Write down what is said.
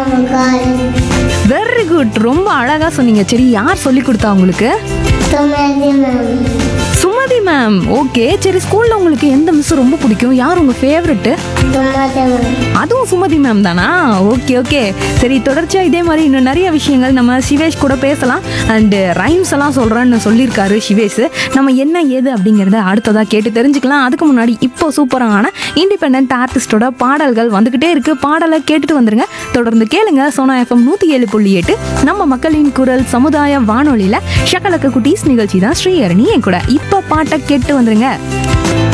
முகால் very good ரொம்ப அழகா சொன்னீங்க சரி யார் சொல்லி கொடுத்தா உங்களுக்கு Sumathi ma'am Sumathi ma'am okay சரி ஸ்கூல்ல உங்களுக்கு எந்த மிஸ் ரொம்ப பிடிக்கும் யார் உங்க ஃபேவரெட்டு சுமதி மேம் அதுவும் சுமதி மேம் தானா ஓகே ஓகே சரி தொடர்ச்சியா இதே மாதிரி இன்னும் நிறைய விஷயங்கள் நம்ம சிவேஷ் கூட பேசலாம் அண்டு ரைம்ஸ் எல்லாம் சொல்றேன்னு சொல்லியிருக்காரு சிவேஷ் நம்ம என்ன ஏது அப்படிங்கிறத அடுத்ததா கேட்டு தெரிஞ்சுக்கலாம் அதுக்கு முன்னாடி இப்போ சூப்பரான இண்டிபெண்ட் ஆர்டிஸ்டோட பாடல்கள் வந்துகிட்டே இருக்கு பாடலை கேட்டுட்டு வந்துருங்க தொடர்ந்து கேளுங்க சோனா எஃப்எம் நூத்தி ஏழு புள்ளி எட்டு நம்ம மக்களின் குரல் சமுதாய வானொலியில ஷக்கலக்க குட்டீஸ் நிகழ்ச்சி தான் ஸ்ரீஹரணி என் கூட இப்போ பாட்டை கேட்டு வந்துருங்க